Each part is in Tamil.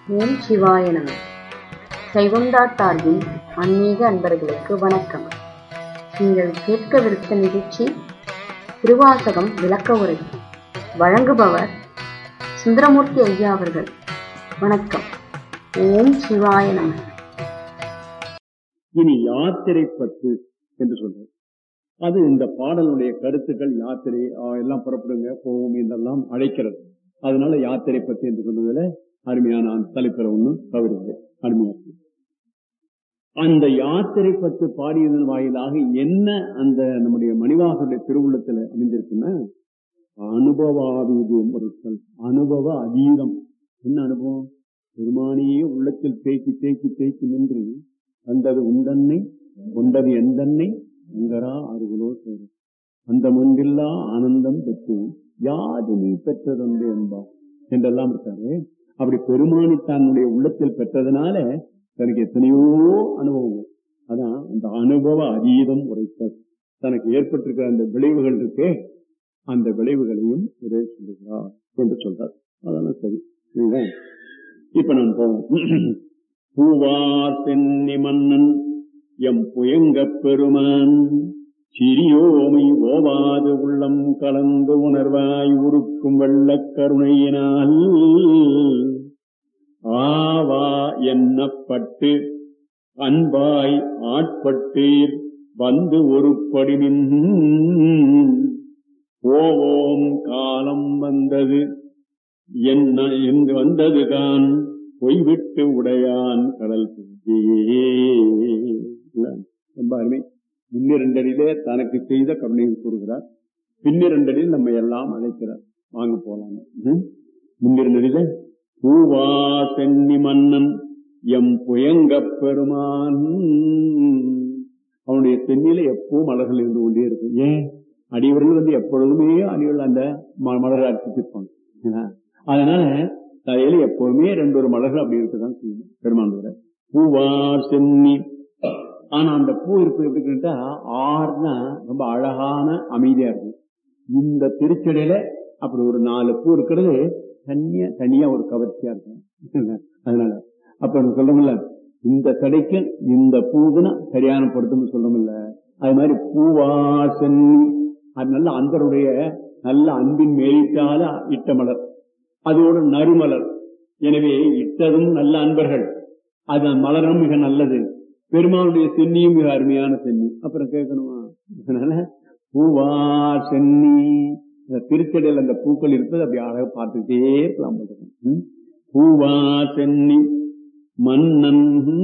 ஓம் சிவாய நம சைவம்டா சார்பில் ஆன்மீக அன்பர்களுக்கு வணக்கம் நீங்கள் கேட்கவிருத்த நிகழ்ச்சி திருவாசகம் விளக்க உரை வழங்குபவர் சுந்தரமூர்த்தி ஐயா அவர்கள் வணக்கம் ஓம் சிவாய நம இனி யாத்திரை பத்து என்று சொல்றார் அது இந்த பாடலுடைய கருத்துக்கள் யாத்திரை ஆ, எல்லாம் புறப்படுங்க போவோம் என்றெல்லாம் அழைக்கிறது அதனால யாத்திரை பத்து என்று சொன்னதுல அருமையான அந்த தலைப்பிற ஒண்ணு தவறுது அருமையா இருக்கு. அந்த யாத்திரை பத்து பாடியதன் வாயிலாக என்ன அந்த நம்முடைய மணிவாசனுடைய திருவுள்ளத்துல அமைந்திருக்குன்னா அனுபவாவீதியம் பொருட்கள் அனுபவ அதீதம் என்ன அனுபவம் பெருமானியே உள்ளத்தில் தேக்கி தேக்கி தேக்கி நின்று வந்தது உந்தன்னை கொண்டது எந்தன்னை உங்கரா அருகுலோ சேரும் அந்த முன்பில்லா ஆனந்தம் பெற்று யாது நீ பெற்றதொன்று என்பா என்றெல்லாம் இருக்காரு அப்படி பெருமானி தன்னுடைய உள்ளத்தில் பெற்றதுனால தனக்கு எத்தனையோ அனுபவங்கள் அதான் அந்த அனுபவ அதீதம் உரைத்தல் தனக்கு ஏற்பட்டிருக்கிற அந்த விளைவுகள் இருக்கே அந்த விளைவுகளையும் இறை சொல்லுகிறார் என்று சொல்றார் அதெல்லாம் சரி இதுதான் இப்ப நான் போவோம் பூவார் தென்னி மன்னன் எம் புயங்கப் பெருமான் சிறியோமை ஓவாது உள்ளம் கலந்து உணர்வாய் உருக்கும் வெள்ளக் கருணையினால் ஆவா எண்ணப்பட்டு அன்பாய் ஆட்பட்டீர் வந்து ஒரு படிமின் ஓவோம் காலம் வந்தது என்ன என்று வந்ததுதான் பொய்விட்டு உடையான் கடல் புஞ்சியே இல்ல, ரொம்ப அருமை முன்னிரண்டடியிலே தனக்கு செய்த கருணையை கூறுகிறார் பின்னிரண்டடியில் நம்ம எல்லாம் அழைக்கிறார் வாங்க போலாம் ம்? முன்னிரண்டடியில பூவா சென்னி மன்னன் எம் புயங்கப் பெருமான் அவனுடைய தென்னில எப்பவும் மலர்கள் இருந்து கொண்டே இருக்கும் ஏன் அடிவர்கள் வந்து எப்பொழுதுமே அடிவர்கள் அந்த ம- மலரை அர்ப்பித்திருப்பாங்க ஏன்னா, அதனால தலையில எப்பவுமே ரெண்டு ஒரு மலர்கள் அப்படி இருக்கதான் செய்யும் பெருமான் கூட பூவார் சென்னி ஆனா அந்த பூ இருப்பு எப்படி கேட்டா ஆறுனா ரொம்ப அழகான அமைதியா இருக்கும் இந்த திருச்சடையில அப்படி ஒரு நாலு பூ இருக்கிறது தனியா தனியா ஒரு கவர்ச்சியா இருக்கும் அதனால அப்ப நம்ம சொல்றோம்ல இந்த தடைக்கு இந்த பூவுனா சரியான பொருத்தம்னு சொல்றோம்ல அது மாதிரி பூவா சென்னி அது நல்ல அன்பருடைய நல்ல அன்பின் மேலிட்டால இட்ட மலர் அதோட நறுமலர் எனவே இட்டதும் நல்ல அன்பர்கள் அது மலரும் மிக நல்லது பெருமாளுடைய சென்னியும் மிக அருமையான சென்னி அப்புறம் கேட்கணுமா அதனால பூவா சென்னி இந்த திருச்சடையில் அந்த பூக்கள் இருப்பது அப்படி அழகா பார்த்துட்டே இருக்கலாம் போல இருக்கு. ம்? பூவா சென்னி மன்னன்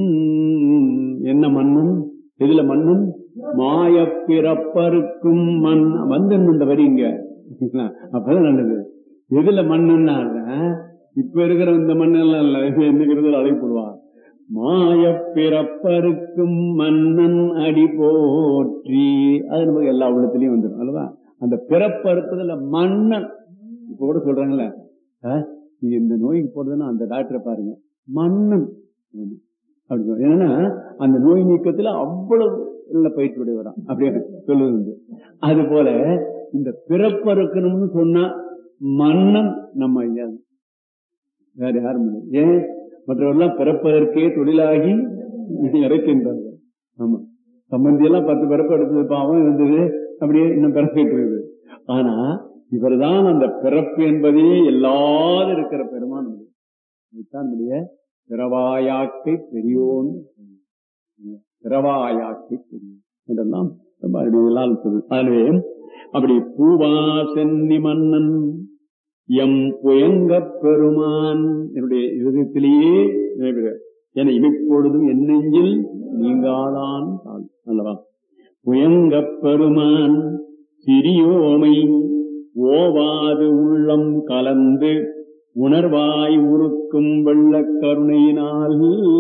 என்ன மன்னன் எதுல மன்னன் மாய பிறப்பருக்கும் மண் வந்து இந்த வரி இங்க அப்பதான் நல்லது எதுல மண்ணுன்னா இப்ப இருக்கிற இந்த மண்ணெல்லாம் இல்ல என்னங்கிறது அழைப்படுவா மாய பிறப்பருக்கும் மன்னன் அடி போற்றி அது நமக்கு எல்லா உள்ளத்திலயும் வந்துடும் அல்லவா அந்த பிறப்பறுப்பதுல மன்னன் இப்ப கூட சொல்றாங்கல்ல ஆ, நீங்க இந்த நோய்க்கு போறதுன்னா அந்த டாக்டரை பாருங்க மன்னன் ஆமா. அப்படி சொல்றாங்க. ஏன்னா அந்த நோய் நீக்கத்துல அவ்வளவு நல்ல பயிற்சி உடையவரான் அப்படியே சொல்லுவது உண்டு. அது போல இந்த பிறப்பறுக்கணும்னு சொன்னா மன்னன் நம்ம ஐயா வேற யாரும் இல்லை. ஏன் மற்றவர்கள்லாம் பிறப்பதற்கே தொழிலாகி இறக்கின்றார்கள் ஆமா சம்பந்தி எல்லாம் பத்து பிறப்பு எடுத்தது பாவம் இருந்தது அப்படியே இன்னும் பிறப்பிட்டு இருக்குது ஆனா இவர்தான் அந்த பிறப்பு என்பதே எல்லாரும் இருக்கிற பெருமான் இது. இதுதான் நம்முடைய பிறவாயாக்கை பெரியோன் பிறவாயாக்கை பெரியோன் இதெல்லாம் ரொம்ப அருமையெல்லாம் சொல்லு அதுவே அப்படி பூவா சென்னி மன்னன் எம் புயங்கப் பெருமான் என்னுடைய இதயத்திலேயே நினைவிட என இப்பொழுதும் என் நெஞ்சில் நீங்காதான் தாள் அல்லவா புயங்கப் பெருமான் சிறியோமை ஓவாது உள்ளம் கலந்து உணர்வாய் உருக்கும் வெள்ளக் கருணையினால்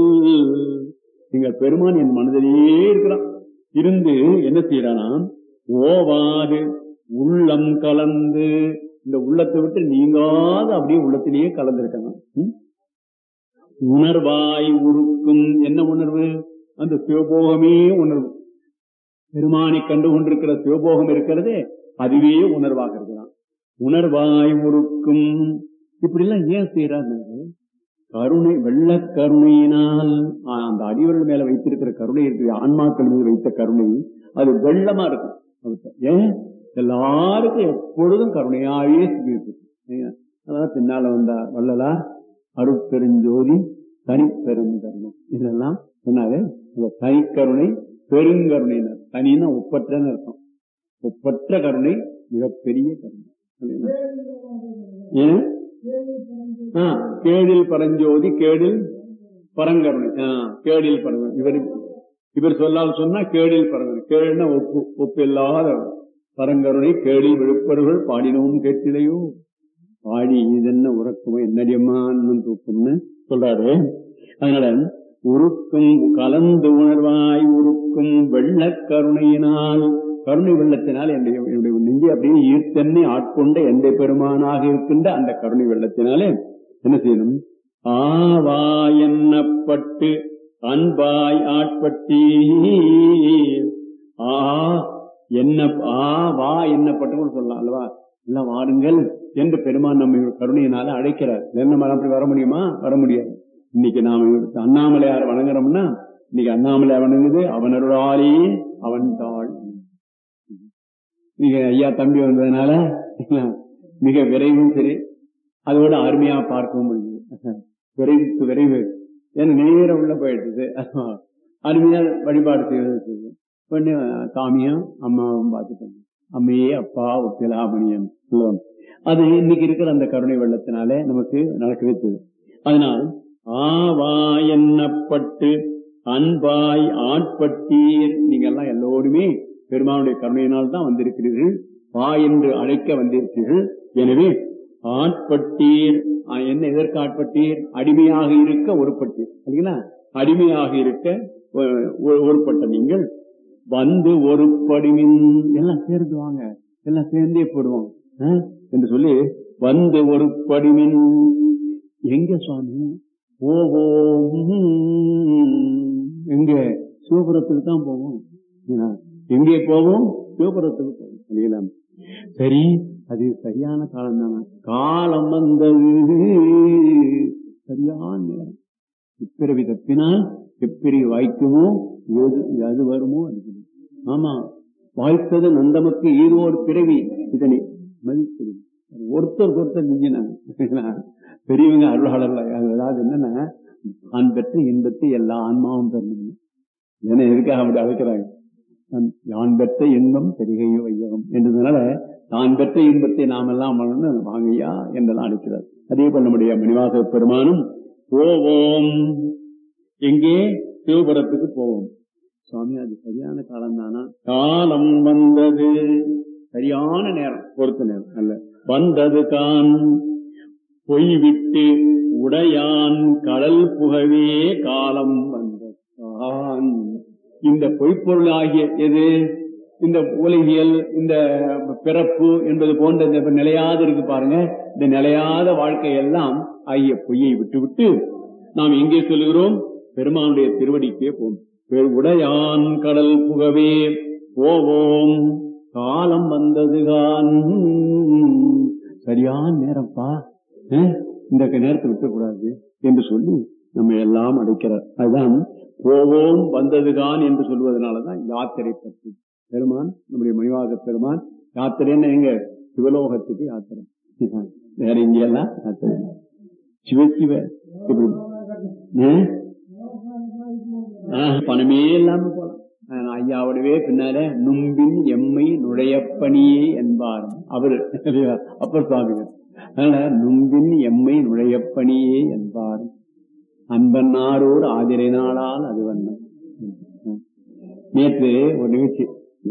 எங்கள் பெருமான் என் மனதிலேயே இருக்கிறான் இருந்து என்ன செய்யறானாம் ஓவாது உள்ளம் கலந்து இந்த உள்ளத்தை விட்டு நீங்காத அப்படியே உள்ளத்திலேயே கலந்திருக்காங்க ம்? உணர்வாய் உருக்கும் என்ன உணர்வு அந்த சிவபோகமே உணர்வு பெருமானை கண்டு கொண்டிருக்கிற சிவபோகம் இருக்கிறதே அதுவே உணர்வாக இருக்கிறான் உணர்வாய் உருக்கும் இப்படி எல்லாம் ஏன் செய்யறாரு கருணை வெள்ள கருணையினால் ஆஹ், அந்த அடிவர்கள் மேல வைத்திருக்கிற கருணை இருக்கு ஆன்மாக்கள் மீது வைத்த கருணை அது வெள்ளமா இருக்கும் அவர்ட்ட. ஏன் எல்லாருக்கும் எப்பொழுதும் கருணையாவே செஞ்சுட்டு இருக்கு. ஏங்க, அதான் பின்னால வந்த வள்ளலா அருட்பெருஞ்சோதி தனிப்பெருங்கருணம் இதெல்லாம் சொன்னாரு இந்த தனிக்கருணை பெருங்கருணையினர் தனின்னா ஒப்பற்றன்னு அர்த்தம் ஒப்பற்ற கருணை மிகப்பெரிய கருணை சரிங்களா? ஏன் ஆ, கேடில் பரஞ்சோதி கேடில் பரங்கருணை ஆ, கேடில் பரங்கருணை இவர் இவர் சொல்லால் சொன்னா கேடில் பரங்கருணை கேடுனா ஒப்பு ஒப்பு இல்லாத பரங்கருணை கேடில் விழுப்பவர்கள் பாடினவும் கேட்டிலையோ பாடி இதென்ன உறக்குமோ என்னடியம்மா இன்னும் தூக்கும்னு சொல்றாரு அதனால உருக்கும் கலந்து உணர்வாய் உருக்கும் வெள்ளக் கருணையினால் கருணை வெள்ளத்தினால் என்னுடைய என்னுடைய நெஞ்சை அப்படியே ஈர்த்தென்னை ஆட்கொண்ட எந்த பெருமானாக இருக்கின்ற அந்த கருணை வெள்ளத்தினாலே என்ன செய்யணும் ஆவா எண்ணப்பட்டு அன்பாய் ஆட்பட்டி ஆ என்ன ஆ வா எண்ணப்பட்டு கூட சொல்லலாம் அல்லவா எல்லாம் வாருங்கள் என்று பெருமான் நம்ம கருணையினால அழைக்கிறார் இல்லைன்னா நம்ம அப்படி வர முடியுமா வர முடியாது இன்னைக்கு நாம அண்ணாமலையார் வணங்குறோம்னா இன்னைக்கு அண்ணாமலையார் வணங்குது அவனருளாலே அவன் தாள் நீங்க ஐயா தம்பி வந்ததுனால மிக விரைவும் சரி அதோட அருமையா பார்க்கவும் முடியுது விரைவுக்கு விரைவு ஏன்னா நேரம் உள்ள போயிடுது அருமையா வழிபாடு செய்வது பண்ணி சாமியும் அம்மாவும் பார்த்துட்டாங்க அம்மையே அப்பா ஒப்பிலாமணியம் சொல்லுவாங்க அது இன்னைக்கு இருக்கிற அந்த கருணை வெள்ளத்தினாலே நமக்கு நடக்க வைத்தது அதனால் ஆவா எண்ணப்பட்டு அன்பாய் ஆட்பட்டீர் நீங்க எல்லாம் எல்லோருமே பெருமானுடைய கருணையினால் தான் வந்திருக்கிறீர்கள் வா என்று அழைக்க வந்திருக்கிறீர்கள் எனவே ஆட்பட்டீர் ஆ, என்ன எதற்கு ஆட்பட்டீர் அடிமையாக இருக்க ஒருப்பட்டீர் சரிங்களா அடிமையாக இருக்க ஒ- ஒ- ஒருப்பட்ட நீங்கள் வந்து ஒரு படிமின் எல்லாம் சேர்ந்து வாங்க எல்லாம் சேர்ந்தே போடுவோம் ஆ? என்று சொல்லி வந்து ஒரு படிமின் எங்க சுவாமி போவோம் எங்க சிவபுரத்துக்கு தான் போவோம் ஏன்னா, எங்கே போவோம் சிவபுரத்துக்கு போவோம் இல்லைங்களா? சரி அது சரியான காலம் தானே காலம் வந்தது சரியான நேரம் இப்பிறவி தப்பினால் எப்பிறவி வாய்க்குமோ எது அது வருமோ அது வரும். ஆமா வாய்த்தது நந்தமக்கு ஏதோ ஒரு பிறவி இதனை மதிக்கிறது ஒருத்தர் ஒருத்தர் மிஞ்சினாங்க பெரியவங்க அருளாளர்கள் அதாவது என்னன்னா ஆண் பெற்று இன்பத்தை எல்லா ஆன்மாவும் பெறணும் ஏன்னா எதுக்காக அப்படி அழைக்கிறாங்க நான் யான் பெற்ற இன்பம் பெருகையோ வையகம் என்றதுனால தான் பெற்ற இன்பத்தை நாம் எல்லாம் வளர்ந்து வாங்கய்யா என்றெல்லாம் அழைக்கிறார் அதே போல நம்முடைய மணிவாச பெருமானும் போவோம் எங்கே சிவபுரத்துக்கு போவோம் சுவாமி அது சரியான காலம் தானா காலம் வந்தது சரியான நேரம் பொறுத்த நேரம் அல்ல வந்தது கான் பொய் விட்டு உடையான் கடல் புகவே காலம் வந்தான் இந்த பொய்ப்பொருள் ஆகிய எது இந்த உலகியல் இந்த பிறப்பு என்பது போன்ற இந்த நிலையாத இருக்கு பாருங்க இந்த நிலையாத வாழ்க்கை எல்லாம் ஆகிய பொய்யை விட்டுவிட்டு நாம் எங்கே சொல்கிறோம் பெருமானுடைய திருவடிக்கே போம் பெரு- உடையான் கடல் புகவே போவோம் காலம் வந்ததுகான் சரியான நேரம்ப்பா அஹ், இந்த நேரத்தை விட்டக்கூடாது என்று சொல்லி நம்ம எல்லாம் அடைக்கிறார் அதுதான் போவோம் வந்ததுதான் என்று சொல்வதனாலதான் யாத்திரை பற்றி பெருமான் நம்முடைய மணிவாக பெருமான் யாத்திரைன்னு எங்க சிவலோகத்துக்கு யாத்திரை வேற எங்கெல்லாம் யாத்திரை சிவ சிவ இப்படி அஹ்? ஆஹ், பணமே இல்லாம போலாம் ஆஹ், ஐயாவோடவே பின்னால நும்பின் எம்மை நுழையப்பணியே என்பார் அவரு இல்லையா? அப்பர் சுவாமிகள் அதனால நும்பின் எம்மை நுழையப்பணியே என்பார் அன்பன்னாரோடு ஆதிரை நாளால் அது வண்ணம் நேற்று ஒரு நிகழ்ச்சி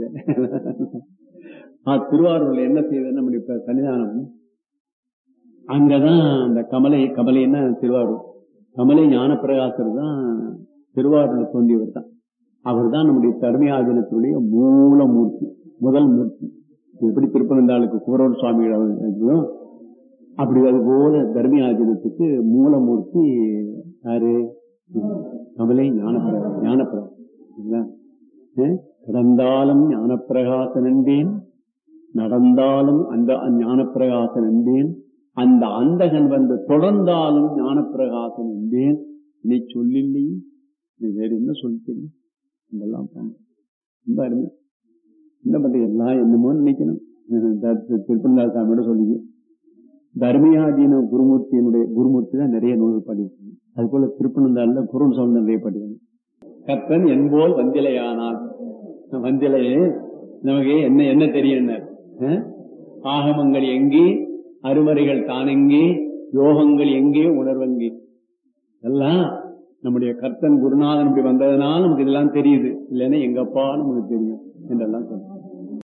ஆ, திருவாரூர்ல என்ன செய்யுது நம்முடைய இப்ப சன்னிதானம் அங்கதான் அந்த கமலை கமலைன்னா திருவாரூர் கமலை ஞானப்பிரகாசர் தான் திருவாரூர்ல தோன்றியவர் தான் அவர் தான் நம்முடைய தர்மியாதனத்தினுடைய மூலமூர்த்தி முதல் மூர்த்தி எப்படி திருப்பனந்தாளுக்கு கூரவர் சுவாமிகள் இருக்கோ, அப்படி அது போல தர்மியாதனத்துக்கு மூலமூர்த்தி யாரு கமலை ஞானப்பிரகா ஞானப்பிரகாசம் கிடந்தாலும் ஞானப்பிரகாசன் என்பேன் நடந்தாலும் அந்த ஞானப்பிரகாசன் என்பேன் அந்த அந்தகன் வந்து தொடர்ந்தாலும் ஞானப்பிரகாசம் என்பேன் நீ சொல்லில்லை நீ வேற என்ன சொல்லிட்டீங்க இதெல்லாம் பண்ண ரொம்ப அருமை என்ன பண்ற எல்லாம் என்னமோ நினைக்கணும் திருப்பந்தாள் சாமியோட சொல்லி தர்மயாதீன குருமூர்த்தியினுடைய குருமூர்த்தி தான் நிறைய நூல்கள் பாடியிருக்காங்க அது போல திருப்பனந்தாள்ல குருன் சவுண்ட் நிறைய பாடியிருக்காங்க கத்தன் என்போல் வந்திலையானால் வந்திலையே நமக்கு என்ன என்ன தெரியும் ஆகமங்கள் எங்கே அருமறைகள் தானெங்கே யோகங்கள் எங்கே உணர்வெங்கே எல்லாம் நம்முடைய கர்த்தன் குருநாதன் இப்படி வந்ததுனால நமக்கு இதெல்லாம் தெரியுது இல்லைன்னா எங்கப்பா நமக்கு தெரியும் என்றெல்லாம் சொல்ல